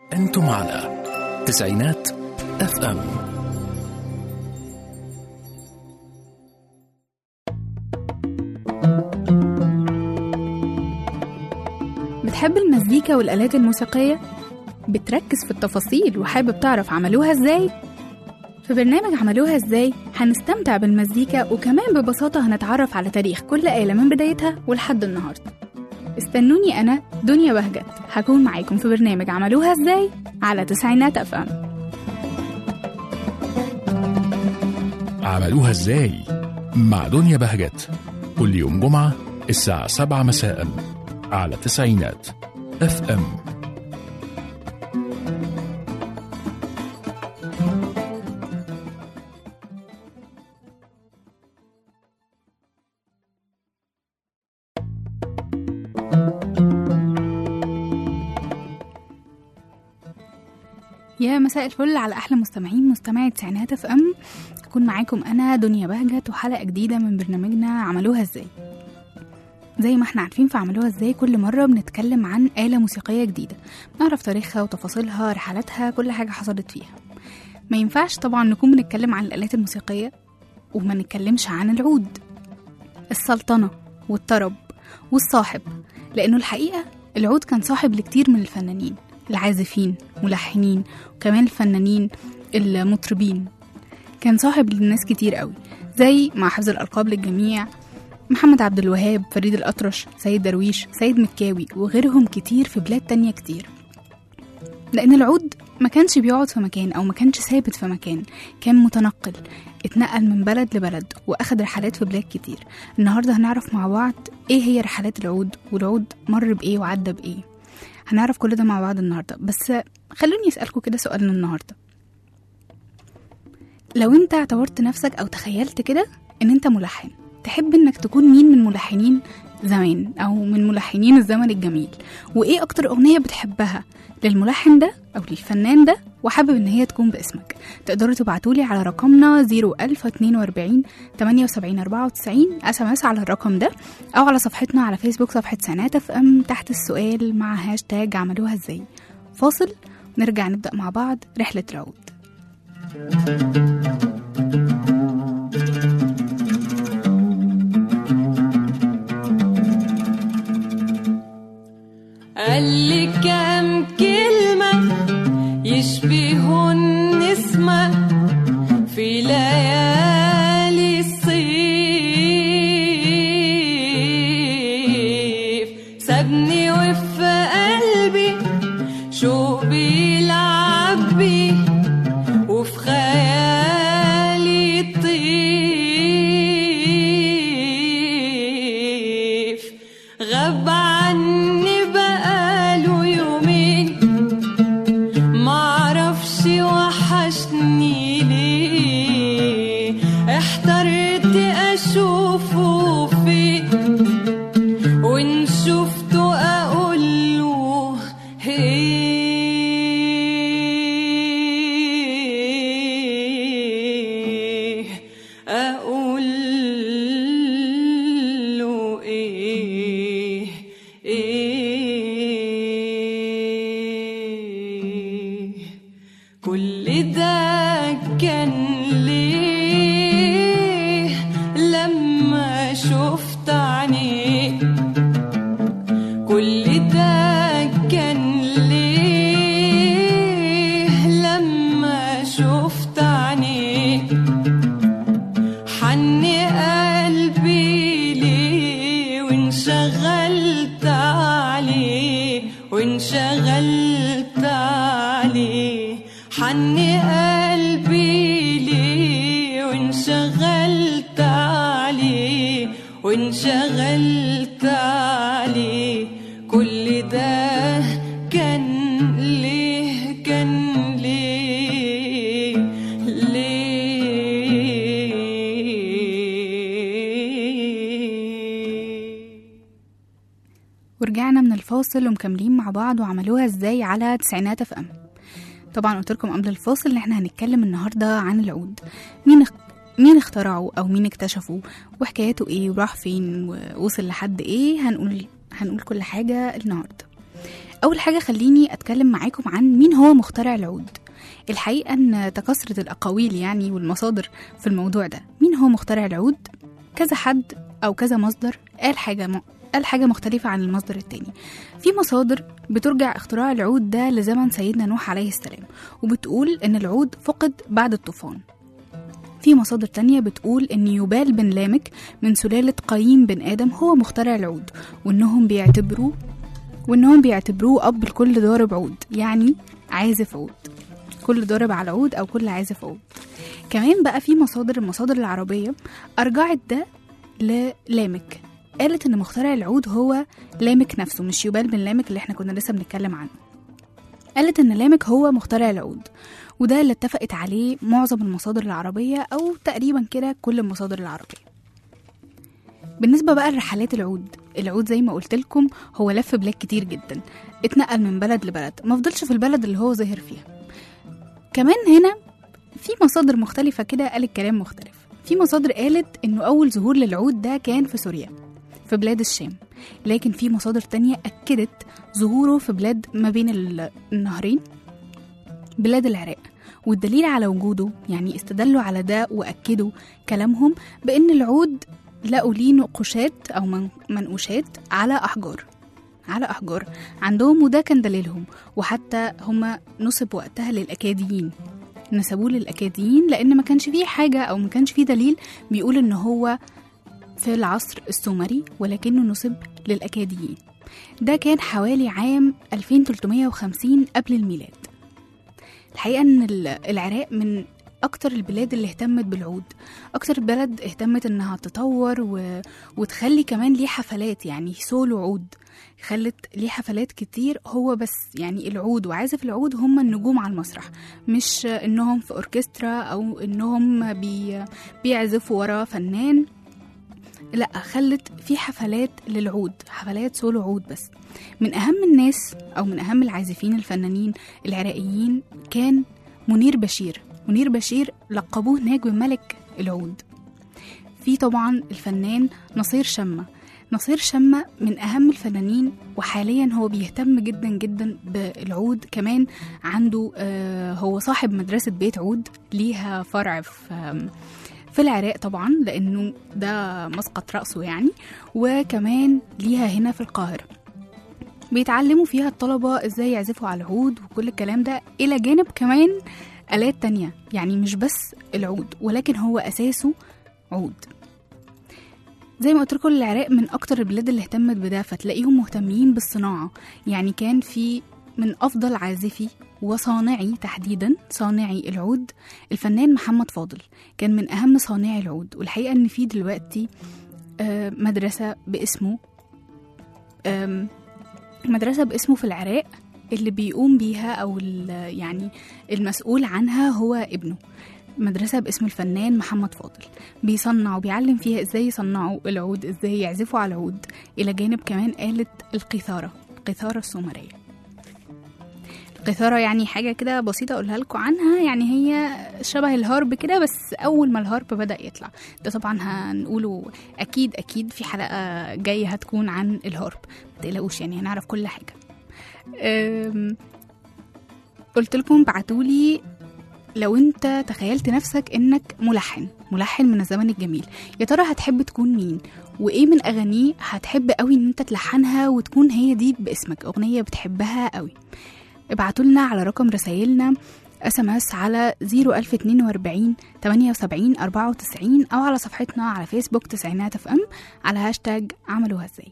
أنتم على تسعينات اف ام بتحب المزيكا والآلات الموسيقية؟ بتركز في التفاصيل وحابب تعرف عملوها ازاي؟ في برنامج عملوها ازاي هنستمتع بالمزيكا وكمان ببساطة هنتعرف على تاريخ كل آلة من بدايتها ولحد النهاردة استنوني أنا دنيا بهجت هكون معاكم في برنامج عملوها ازاي على تسعينات اف ام عملوها ازاي مع دنيا بهجت كل يوم جمعة الساعة 7 مساء على تسعينات اف ام يا مساء الفل على احلى مستمعين مستمعي تسعينات اف ام اكون معاكم انا دنيا بهجت وحلقه جديده من برنامجنا عملوها ازاي زي ما احنا عارفين في عملوها ازاي كل مره بنتكلم عن آلة موسيقية جديدة نعرف تاريخها وتفاصيلها رحلاتها كل حاجة حصلت فيها ما ينفعش طبعا نكون بنتكلم عن الآلات الموسيقية وما نتكلمش عن العود السلطنة والطرب والصاحب لأنه الحقيقة العود كان صاحب لكتير من الفنانين العازفين ملحنين وكمان الفنانين المطربين كان صاحب لناس كتير قوي زي مع حفظ الألقاب للجميع محمد عبد الوهاب فريد الأطرش سيد درويش سيد مكاوي وغيرهم كتير في بلاد تانية كتير لأن العود ما كانش بيقعد في مكان أو ما كانش ثابت في مكان كان متنقل اتنقل من بلد لبلد وأخد رحلات في بلاد كتير النهاردة هنعرف مع بعض إيه هي رحلات العود والعود مر بإيه وعدى بإيه هنعرف كل ده مع بعض النهاردة بس خلوني أسألكوا كده سؤالنا النهاردة لو انت اعتبرت نفسك أو تخيلت كده إن انت ملحن تحب إنك تكون مين من ملحنين زمان أو من ملحنين الزمن الجميل وإيه أكتر أغنية بتحبها للملحن ده أو للفنان ده وحابب إن هي تكون باسمك تقدروا تبعتولي على رقمنا 01042 78 94 اس ام اس على الرقم ده أو على صفحتنا على فيسبوك صفحة سنات اف ام تحت السؤال مع هاشتاج عملوها ازاي فاصل نرجع نبدأ مع بعض رحلة العود قال لي كام كلمة يشبهوا النسمة في ليالي الصيف سابني وفي قلبي شوق بيلعب بيه وفي خيالي طيف غاب عني بقاله يومين معرفش وحشني ليه احترت اشوفه فين وان شفته اقول له ايه اقول له ايه ايه كل ده كان ليه لما شفت عينيه كل ده كان ليه لما شفت عينيه حن قلبي ليه وانشغلت عليه وانشغلت عليه حن قلبي ليه وانشغلت عليه وانشغلت عليه كل ده كان ليه كان ليه ليه ورجعنا من الفاصل ومكملين مع بعض وعملوها ازاي على تسعينات اف ام طبعا قلت لكم قبل الفاصل ان احنا هنتكلم النهارده عن العود مين اخ... مين اخترعه او مين اكتشفه وحكايته ايه وراح فين ووصل لحد ايه هنقول هنقول كل حاجه النهارده أول حاجة خليني أتكلم معاكم عن مين هو مخترع العود الحقيقة أن تكاثرت الأقاويل يعني والمصادر في الموضوع ده مين هو مخترع العود كذا حد أو كذا مصدر قال حاجة م... قال حاجة مختلفة عن المصدر التاني في مصادر بترجع اختراع العود ده لزمن سيدنا نوح عليه السلام وبتقول إن العود فقد بعد الطوفان في مصادر تانية بتقول إن يبال بن لامك من سلالة قايين بن آدم هو مخترع العود وإنهم بيعتبروه وإنهم بيعتبروه أب لكل ضارب عود يعني عازف عود كل ضارب على عود أو كل عازف عود كمان بقى في مصادر المصادر العربية أرجعت ده للامك قالت إن مخترع العود هو لامك نفسه مش يبال بن لامك اللي احنا كنا لسه بنتكلم عنه قالت إن لامك هو مخترع العود وده اللي اتفقت عليه معظم المصادر العربية أو تقريبا كده كل المصادر العربية بالنسبة بقى لرحلات العود العود زي ما قلت لكم هو لف بلاد كتير جدا اتنقل من بلد لبلد ما فضلش في البلد اللي هو ظاهر فيها كمان هنا في مصادر مختلفة كده قالت كلام مختلف في مصادر قالت انه اول ظهور للعود ده كان في سوريا في بلاد الشام لكن في مصادر تانية أكدت ظهوره في بلاد ما بين ال- النهرين بلاد العراق والدليل على وجوده يعني استدلوا على ده وأكدوا كلامهم بأن العود لقوا ليه نقوشات أو من- منقوشات على أحجار على أحجار عندهم وده كان دليلهم وحتى هما نسب وقتها للأكاديين نسبوه للأكاديين لأن ما كانش فيه حاجة أو ما كانش فيه دليل بيقول إن هو في العصر السومري ولكنه نسب للأكاديين ده كان حوالي عام 2350 قبل الميلاد الحقيقة إن ال- العراق من أكتر البلاد اللي اهتمت بالعود أكتر بلد اهتمت إنها تطور و... وتخلي كمان ليه حفلات يعني سولو عود خلت ليه حفلات كتير هو بس يعني العود وعازف العود هم النجوم على المسرح مش إنهم في أوركسترا أو إنهم بي... بيعزفوا ورا فنان لا خلت في حفلات للعود حفلات سولو عود بس من أهم الناس أو من أهم العازفين الفنانين العراقيين كان منير بشير منير بشير لقبوه نجم ملك العود في طبعا الفنان نصير شمة نصير شمة من أهم الفنانين وحاليا هو بيهتم جدا جدا بالعود كمان عنده آه هو صاحب مدرسة بيت عود ليها فرع في آم، في العراق طبعا لأنه ده مسقط رأسه يعني وكمان ليها هنا في القاهرة بيتعلموا فيها الطلبة ازاي يعزفوا على العود وكل الكلام ده إلى جانب كمان آلات تانية يعني مش بس العود ولكن هو أساسه عود زي ما قلت لكم العراق من أكتر البلاد اللي اهتمت بده فتلاقيهم مهتمين بالصناعة يعني كان في من أفضل عازفي وصانعي تحديدا صانعي العود الفنان محمد فاضل كان من أهم صانعي العود والحقيقة إن في دلوقتي آه، مدرسة باسمه آم، مدرسة باسمه في العراق اللي بيقوم بيها أو ال- يعني المسؤول عنها هو ابنه مدرسة باسم الفنان محمد فاضل بيصنع وبيعلم فيها ازاي يصنعوا العود ازاي يعزفوا على العود إلى جانب كمان آلة القيثارة القيثارة السومرية القيثارة يعني حاجة كده بسيطة أقولها لكم عنها يعني هي شبه الهارب كده بس أول ما الهارب بدأ يطلع ده طبعا هنقوله أكيد أكيد في حلقة جاية هتكون عن الهارب متقلقوش يعني هنعرف كل حاجة أم، قلت لكم بعتولي لو انت تخيلت نفسك انك ملحن ملحن من الزمن الجميل يا ترى هتحب تكون مين وايه من اغانيه هتحب قوي ان انت تلحنها وتكون هي دي باسمك اغنيه بتحبها قوي ابعتوا لنا على رقم رسايلنا اس ام اس على 01042 78 94 او على صفحتنا على فيسبوك تسعينات اف ام على هاشتاج عملوها ازاي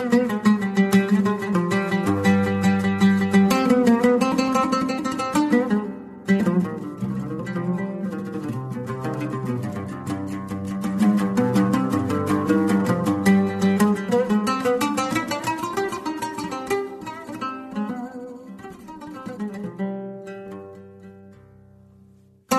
Thank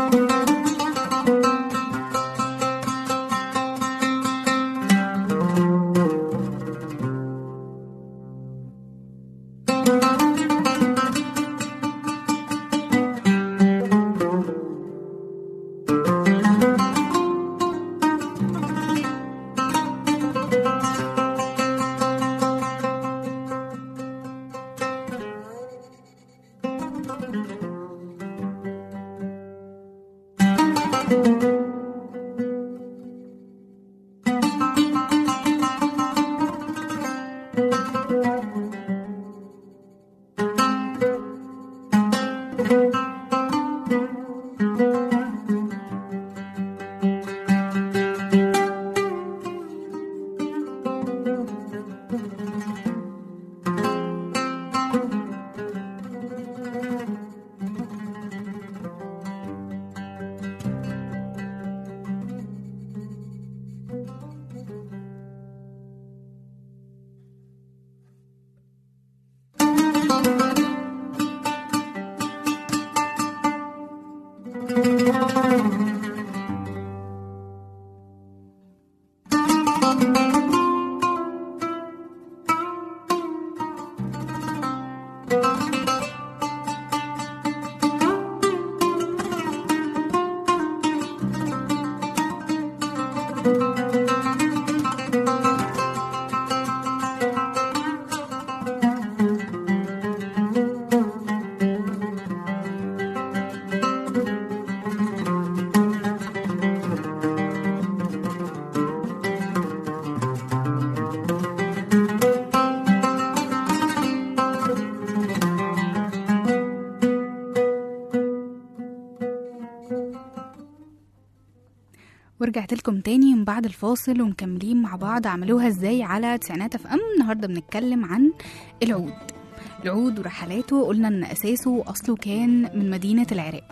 ورجعت لكم تاني من بعد الفاصل ومكملين مع بعض عملوها ازاي على تسعينات اف ام النهارده بنتكلم عن العود العود ورحلاته قلنا ان اساسه واصله كان من مدينه العراق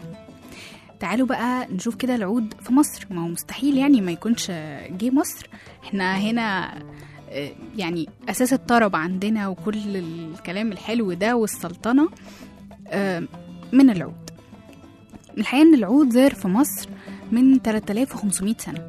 تعالوا بقى نشوف كده العود في مصر ما هو مستحيل يعني ما يكونش جه مصر احنا هنا آه، يعني اساس الطرب عندنا وكل الكلام الحلو ده والسلطنه آه، من العود الحقيقه ان العود ظهر في مصر من 3500 سنه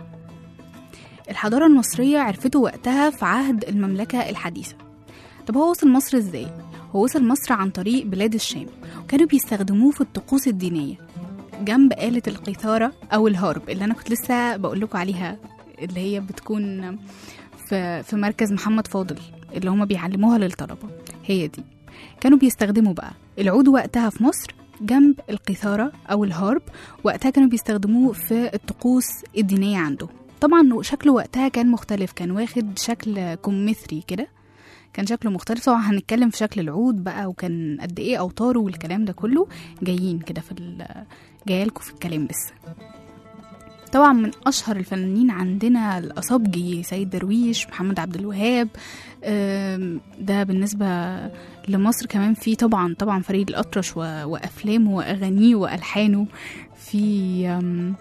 الحضاره المصريه عرفته وقتها في عهد المملكه الحديثه طب هو وصل مصر ازاي هو وصل مصر عن طريق بلاد الشام وكانوا بيستخدموه في الطقوس الدينيه جنب آلة القيثارة أو الهارب اللي أنا كنت لسه بقول لكم عليها اللي هي بتكون في في مركز محمد فاضل اللي هما بيعلموها للطلبة هي دي كانوا بيستخدموا بقى العود وقتها في مصر جنب القيثارة أو الهارب وقتها كانوا بيستخدموه في الطقوس الدينية عنده طبعا شكله وقتها كان مختلف كان واخد شكل كمثري كده كان شكله مختلف طبعا هنتكلم في شكل العود بقى وكان قد ايه اوتاره والكلام ده كله جايين كده في ال- جايلكوا في الكلام لسه طبعا من اشهر الفنانين عندنا الاصابجي سيد درويش محمد عبد الوهاب آم، ده بالنسبه لمصر كمان في طبعا طبعا فريد الاطرش و- وافلامه واغانيه والحانه في آم،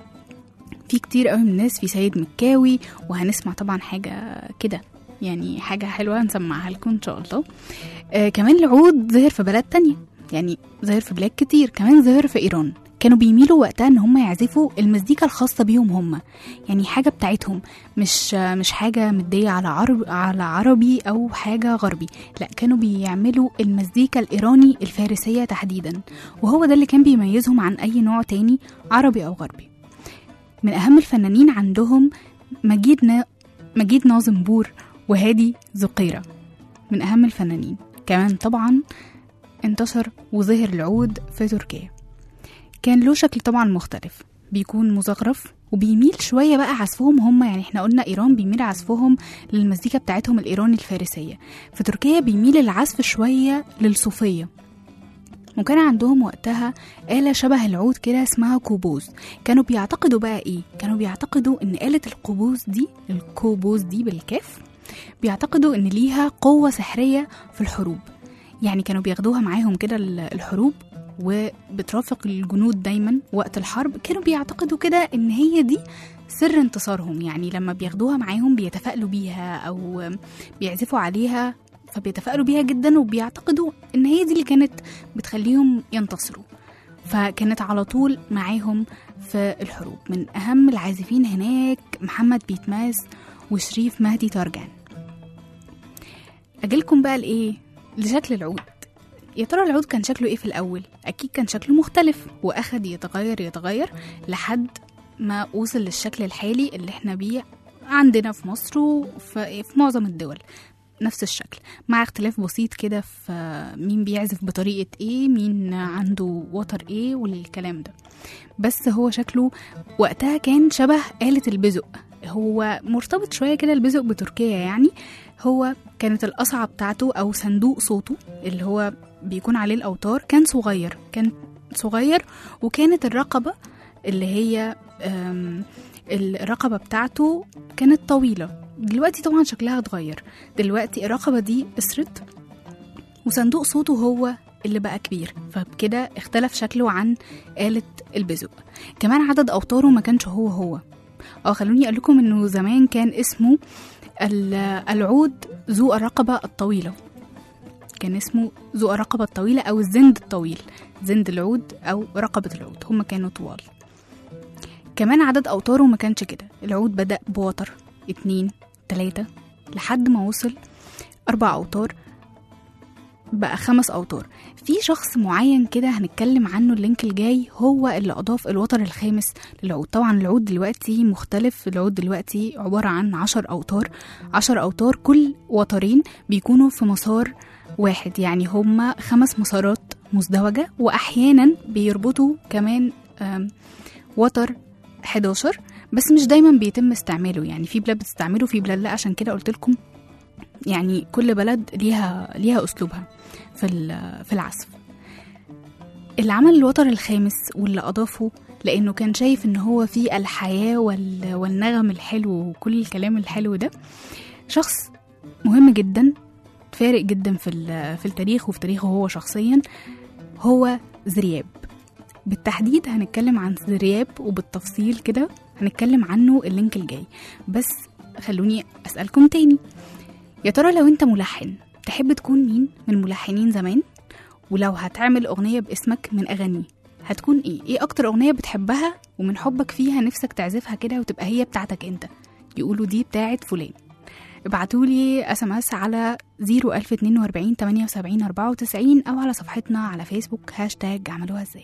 في كتير قوي من الناس في سيد مكاوي وهنسمع طبعا حاجه كده يعني حاجه حلوه هنسمعها لكم ان شاء الله آه كمان العود ظهر في بلاد تانية يعني ظهر في بلاد كتير كمان ظهر في ايران كانوا بيميلوا وقتها ان هم يعزفوا المزيكا الخاصه بيهم هم يعني حاجه بتاعتهم مش مش حاجه مديه على عرب على عربي او حاجه غربي لا كانوا بيعملوا المزيكا الايراني الفارسيه تحديدا وهو ده اللي كان بيميزهم عن اي نوع تاني عربي او غربي من اهم الفنانين عندهم مجيد نا... مجيد ناظم بور وهادي زقيرة من أهم الفنانين كمان طبعا انتشر وظهر العود في تركيا كان له شكل طبعا مختلف بيكون مزخرف وبيميل شوية بقى عزفهم هم يعني احنا قلنا إيران بيميل عزفهم للمزيكا بتاعتهم الإيراني الفارسية في تركيا بيميل العزف شوية للصوفية وكان عندهم وقتها آلة شبه العود كده اسمها كوبوز كانوا بيعتقدوا بقى ايه كانوا بيعتقدوا ان آلة القوبوز دي الكوبوز دي بالكاف بيعتقدوا ان ليها قوة سحرية في الحروب يعني كانوا بياخدوها معاهم كده ال- الحروب وبترافق الجنود دايما وقت الحرب كانوا بيعتقدوا كده ان هي دي سر انتصارهم يعني لما بياخدوها معاهم بيتفائلوا بيها او بيعزفوا عليها فبيتفائلوا بيها جدا وبيعتقدوا ان هي دي اللي كانت بتخليهم ينتصروا فكانت على طول معاهم في الحروب من أهم العازفين هناك محمد بيتماس وشريف مهدي ترجان أجيلكم بقى لإيه؟ لشكل العود يا ترى العود كان شكله إيه في الأول؟ أكيد كان شكله مختلف وأخد يتغير يتغير لحد ما وصل للشكل الحالي اللي احنا بيه عندنا في مصر وفي في معظم الدول نفس الشكل مع اختلاف بسيط كده في مين بيعزف بطريقة ايه مين عنده وتر ايه والكلام ده بس هو شكله وقتها كان شبه آلة البزق هو مرتبط شوية كده البزق بتركيا يعني هو كانت القصعة بتاعته أو صندوق صوته اللي هو بيكون عليه الأوتار كان صغير كان صغير وكانت الرقبة اللي هي أم، الرقبة بتاعته كانت طويلة دلوقتي طبعا شكلها اتغير دلوقتي الرقبة دي قصرت وصندوق صوته هو اللي بقى كبير فبكده اختلف شكله عن آلة البزق كمان عدد أوتاره ما كانش هو هو اه خلوني اقول لكم انه زمان كان اسمه ال- العود ذو الرقبة الطويلة كان اسمه ذو الرقبة الطويلة أو الزند الطويل زند العود أو رقبة العود هما كانوا طوال كمان عدد أوتاره ما كانش كده العود بدأ بوتر اتنين تلاتة لحد ما وصل أربع أوتار بقى خمس أوتار في شخص معين كده هنتكلم عنه اللينك الجاي هو اللي أضاف الوتر الخامس للعود طبعا العود دلوقتي مختلف العود دلوقتي عبارة عن عشر أوتار عشر أوتار كل وترين بيكونوا في مسار واحد يعني هما خمس مسارات مزدوجة وأحيانا بيربطوا كمان آم، وتر 11 بس مش دايما بيتم استعماله يعني في بلاد بتستعمله في بلاد لا عشان كده قلت لكم يعني كل بلد ليها ليها اسلوبها في ال- في العزف اللي عمل الوتر الخامس واللي اضافه لانه كان شايف ان هو فيه الحياه وال- والنغم الحلو وكل الكلام الحلو ده شخص مهم جدا فارق جدا في ال- في التاريخ وفي تاريخه هو شخصيا هو زرياب بالتحديد هنتكلم عن زرياب وبالتفصيل كده هنتكلم عنه اللينك الجاي بس خلوني أسألكم تاني يا ترى لو انت ملحن تحب تكون مين من ملحنين زمان ولو هتعمل أغنية باسمك من أغانيه هتكون ايه ايه اكتر أغنية بتحبها ومن حبك فيها نفسك تعزفها كده وتبقى هي بتاعتك انت يقولوا دي بتاعت فلان ابعتولي اس ام اس على 01042 78 94 او على صفحتنا على فيسبوك هاشتاج عملوها ازاي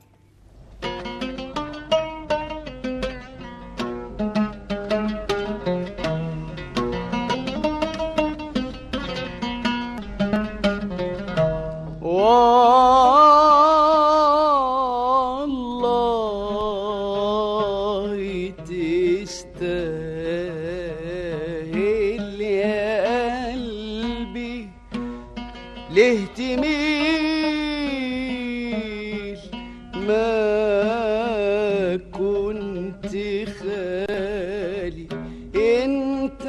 والله تستاهل يا قلبي ليه تميل ما كنت خالي انت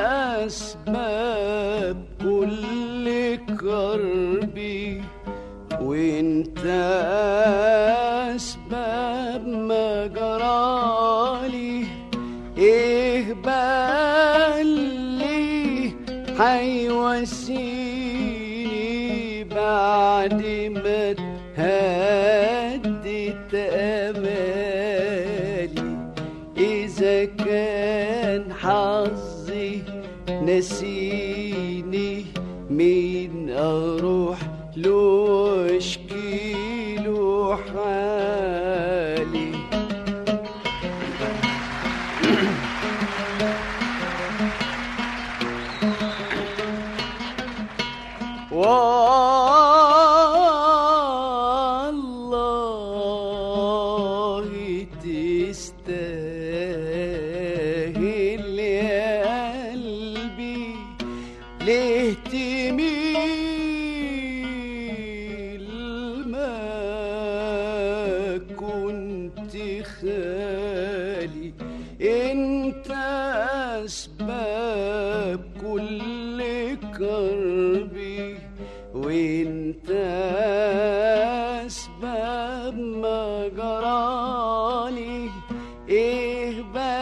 اسباب كل كربي وانت اسباب ما جرالي ايه بالي حيوسيني بعد ما هدت امالي اذا كان حظي نسيني مين اروح له اشكي له حالي والله تستاهل يا قلبي ليه تميل ما كنت خالي انت اسباب كل كربي وانت اسباب ما جرالي ايه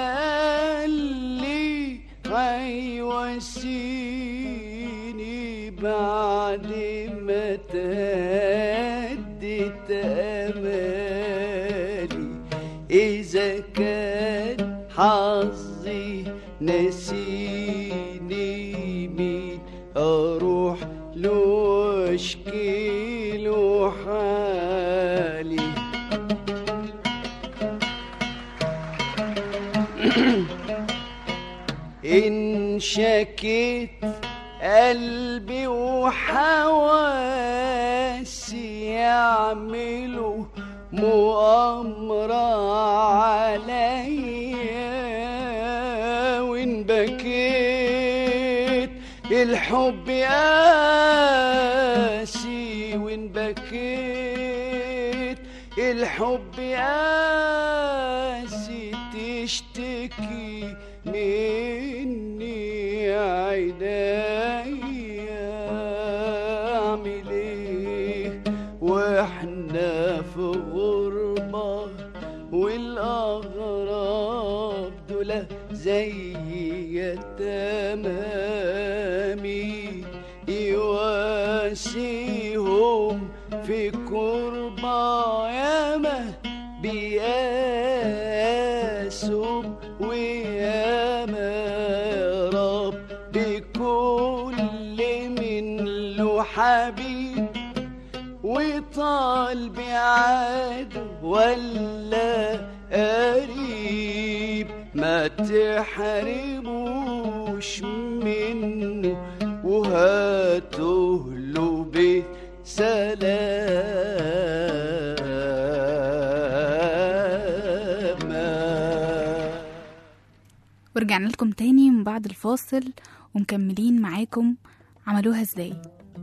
بالي هيوسيني بعد ما تهدت امالي إذا كان حظي نسيني مين أروح له واشكي له حالي إن شكيت قلبي وحواسي يعملوا مؤامرة عليا وإن بكيت الحب قاسي وإن بكيت الحب قاسي تشتكي مني عينيا اعمل ايه واحنا في غربة والاغراب دول زي يتمامي يواسيهم في كربة ياما بياسوا وياما يا رب بكل من له حبيب وطال بعاد ولا قريب ما تحرموش منه وهاته له بسلامة ورجعنا لكم تاني من بعد الفاصل ومكملين معاكم عملوها ازاي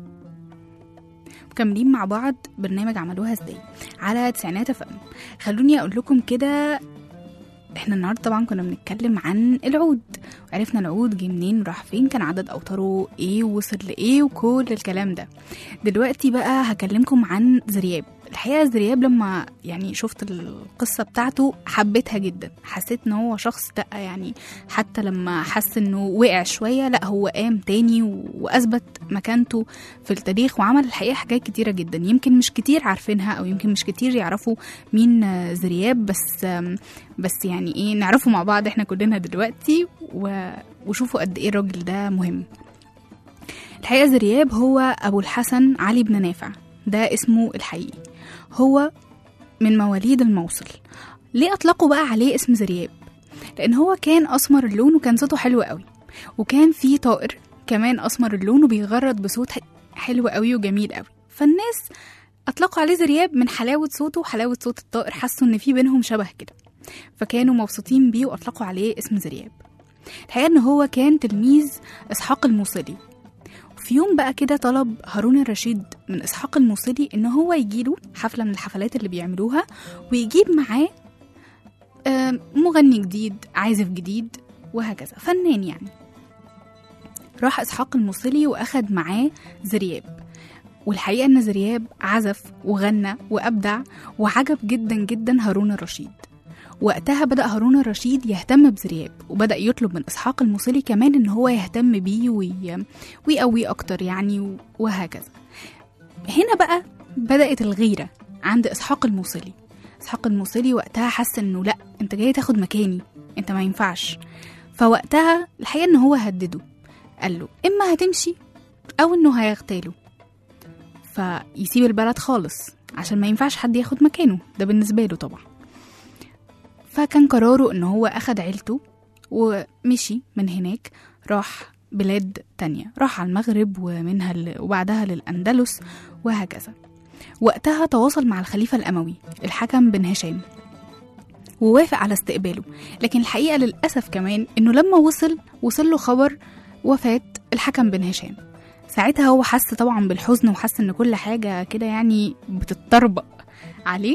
مكملين مع بعض برنامج عملوها ازاي على تسعينات اف ام خلوني اقول لكم كده احنا النهارده طبعا كنا بنتكلم عن العود وعرفنا العود جه منين راح فين كان عدد اوتاره ايه ووصل لايه وكل الكلام ده دلوقتي بقى هكلمكم عن زرياب الحقيقه زرياب لما يعني شفت القصه بتاعته حبيتها جدا حسيت ان هو شخص لا يعني حتى لما حس انه وقع شويه لا هو قام تاني و- واثبت مكانته في التاريخ وعمل الحقيقه حاجات كتيره جدا يمكن مش كتير عارفينها او يمكن مش كتير يعرفوا مين آه، زرياب بس آم، بس يعني ايه نعرفه مع بعض احنا كلنا دلوقتي و... وشوفوا قد ايه الراجل ده مهم الحقيقه زرياب هو ابو الحسن علي بن نافع ده اسمه الحقيقي هو من مواليد الموصل ليه اطلقوا بقى عليه اسم زرياب لان هو كان اسمر اللون وكان صوته حلو قوي وكان في طائر كمان اسمر اللون وبيغرد بصوت حلو قوي وجميل قوي فالناس اطلقوا عليه زرياب من حلاوه صوته وحلاوه صوت الطائر حسوا ان في بينهم شبه كده فكانوا مبسوطين بيه واطلقوا عليه اسم زرياب الحقيقه ان هو كان تلميذ اسحاق الموصلي في يوم بقى كده طلب هارون الرشيد من اسحاق الموصلي ان هو يجيله حفله من الحفلات اللي بيعملوها ويجيب معاه آم، مغني جديد عازف جديد وهكذا فنان يعني راح اسحاق الموصلي واخد معاه زرياب والحقيقه ان زرياب عزف وغنى وابدع وعجب جدا جدا هارون الرشيد وقتها بدأ هارون الرشيد يهتم بزرياب وبدأ يطلب من إسحاق الموصلي كمان إن هو يهتم بيه وي... ويقويه أكتر يعني وهكذا هنا بقى بدأت الغيرة عند إسحاق الموصلي إسحاق الموصلي وقتها حس إنه لأ أنت جاي تاخد مكاني أنت ما ينفعش فوقتها الحقيقة إن هو هدده قال له إما هتمشي أو إنه هيغتاله فيسيب البلد خالص عشان ما ينفعش حد ياخد مكانه ده بالنسبة له طبعا فكان قراره ان هو اخد عيلته ومشي من هناك راح بلاد تانية راح على المغرب ومنها ل... وبعدها للأندلس وهكذا وقتها تواصل مع الخليفة الأموي الحكم بن هشام ووافق على استقباله لكن الحقيقة للأسف كمان إنه لما وصل وصل له خبر وفاة الحكم بن هشام ساعتها هو حس طبعا بالحزن وحس إن كل حاجة كده يعني بتتطربق عليه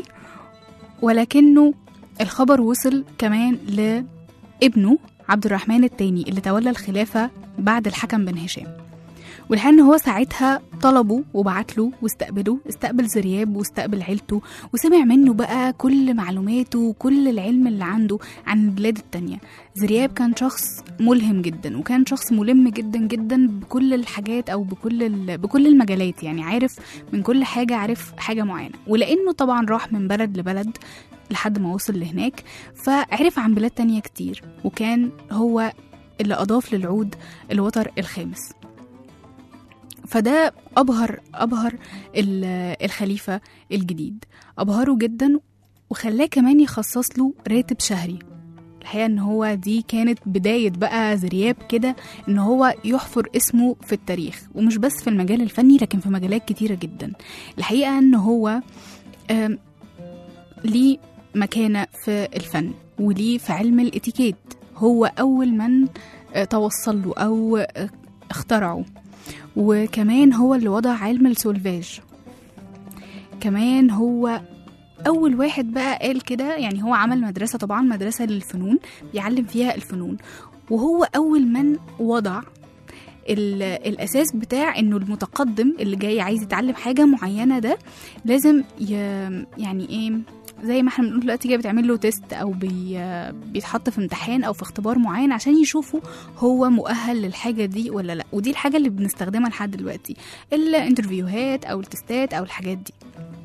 ولكنه الخبر وصل كمان لابنه عبد الرحمن الثاني اللي تولى الخلافة بعد الحكم بن هشام والحقيقة ان هو ساعتها طلبه وبعت له واستقبله استقبل زرياب واستقبل عيلته وسمع منه بقى كل معلوماته وكل العلم اللي عنده عن البلاد التانية زرياب كان شخص ملهم جدا وكان شخص ملم جدا جدا بكل الحاجات او بكل ال- بكل المجالات يعني عارف من كل حاجة عارف حاجة معينة ولانه طبعا راح من بلد لبلد لحد ما وصل لهناك فعرف عن بلاد تانية كتير وكان هو اللي أضاف للعود الوتر الخامس فده أبهر أبهر ال- الخليفة الجديد أبهره جدا وخلاه كمان يخصص له راتب شهري الحقيقة ان هو دي كانت بداية بقى زرياب كده ان هو يحفر اسمه في التاريخ ومش بس في المجال الفني لكن في مجالات كتيرة جدا الحقيقة ان هو آم، ليه مكانة في الفن وليه في علم الاتيكيت هو أول من آه، توصل له أو آه، اخترعه وكمان هو اللي وضع علم السولفاج كمان هو أول واحد بقى قال كده يعني هو عمل مدرسة طبعا مدرسة للفنون بيعلم فيها الفنون وهو أول من وضع ال- الأساس بتاع إنه المتقدم اللي جاي عايز يتعلم حاجة معينة ده لازم ي... يعني إيه زي ما احنا بنقول دلوقتي كده بتعمل له تيست او بي بيتحط في امتحان او في اختبار معين عشان يشوفوا هو مؤهل للحاجه دي ولا لا ودي الحاجه اللي بنستخدمها لحد دلوقتي الانترفيوهات او التستات او الحاجات دي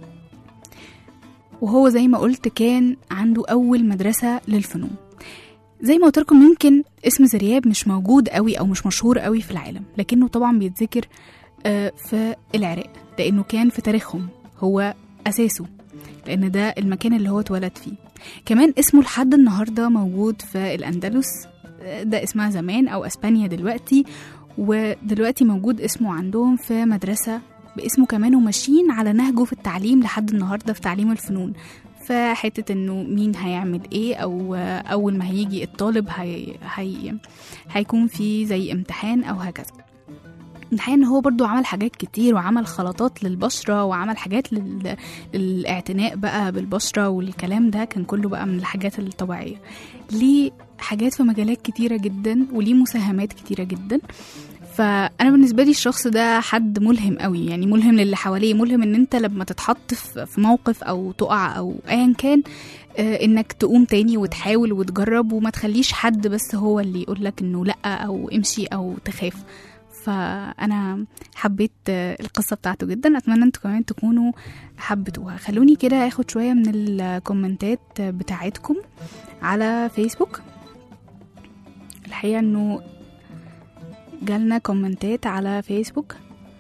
وهو زي ما قلت كان عنده اول مدرسه للفنون زي ما قلت لكم يمكن اسم زرياب مش موجود قوي او مش مشهور قوي في العالم لكنه طبعا بيتذكر آه، في العراق لانه كان في تاريخهم هو اساسه لان ده المكان اللي هو اتولد فيه كمان اسمه لحد النهارده موجود في الاندلس آه، ده اسمها زمان او اسبانيا دلوقتي ودلوقتي موجود اسمه عندهم في مدرسه باسمه كمان وماشيين على نهجه في التعليم لحد النهارده في تعليم الفنون فحتة انه مين هيعمل ايه او آه، اول ما هيجي الطالب هي هي هيكون في زي امتحان او هكذا الحقيقة ان هو برضو عمل حاجات كتير وعمل خلطات للبشرة وعمل حاجات لل... للاعتناء بقى بالبشرة والكلام ده كان كله بقى من الحاجات الطبيعية ليه حاجات في مجالات كتيرة جدا وليه مساهمات كتيرة جدا فانا بالنسبه لي الشخص ده حد ملهم قوي يعني ملهم للي حواليه ملهم ان انت لما تتحط في في موقف او تقع او ايا كان آه، انك تقوم تاني وتحاول وتجرب وما تخليش حد بس هو اللي يقولك انه لا او امشي او تخاف فانا حبيت آه، القصه بتاعته جدا اتمنى انتوا كمان تكونوا حبيتوها خلوني كده اخد شويه من الكومنتات بتاعتكم على فيسبوك الحقيقه انه جالنا كومنتات على فيسبوك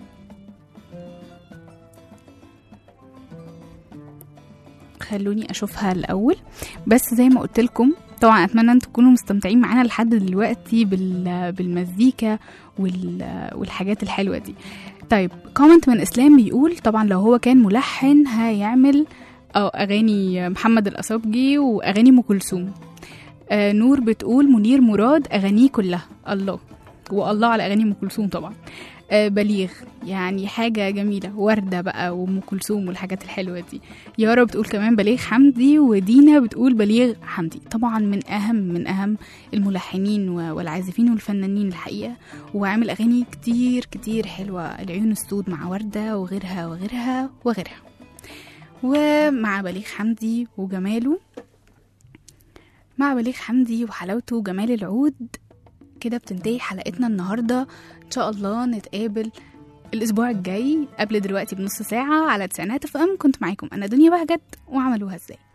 خلوني اشوفها الاول بس زي ما قلت لكم طبعا اتمنى ان تكونوا مستمتعين معانا لحد دلوقتي بال- بالمزيكا وال- والحاجات الحلوه دي طيب كومنت من اسلام بيقول طبعا لو هو كان ملحن هيعمل اه اغاني محمد الاصابجي واغاني ام كلثوم آه نور بتقول منير مراد اغانيه كلها الله والله على اغاني ام كلثوم طبعا آه بليغ يعني حاجة جميلة وردة بقى وأم كلثوم والحاجات الحلوة دي يارا بتقول كمان بليغ حمدي ودينا بتقول بليغ حمدي طبعا من أهم من أهم الملحنين و- والعازفين والفنانين الحقيقة وعامل أغاني كتير كتير حلوة العيون السود مع وردة وغيرها وغيرها وغيرها ومع بليغ حمدي وجماله مع بليغ حمدي وحلاوته وجمال العود كده بتنتهي حلقتنا النهارده ان شاء الله نتقابل الاسبوع الجاي قبل دلوقتي بنص ساعه على تسعينات اف ام كنت معاكم انا دنيا بهجت وعملوها ازاي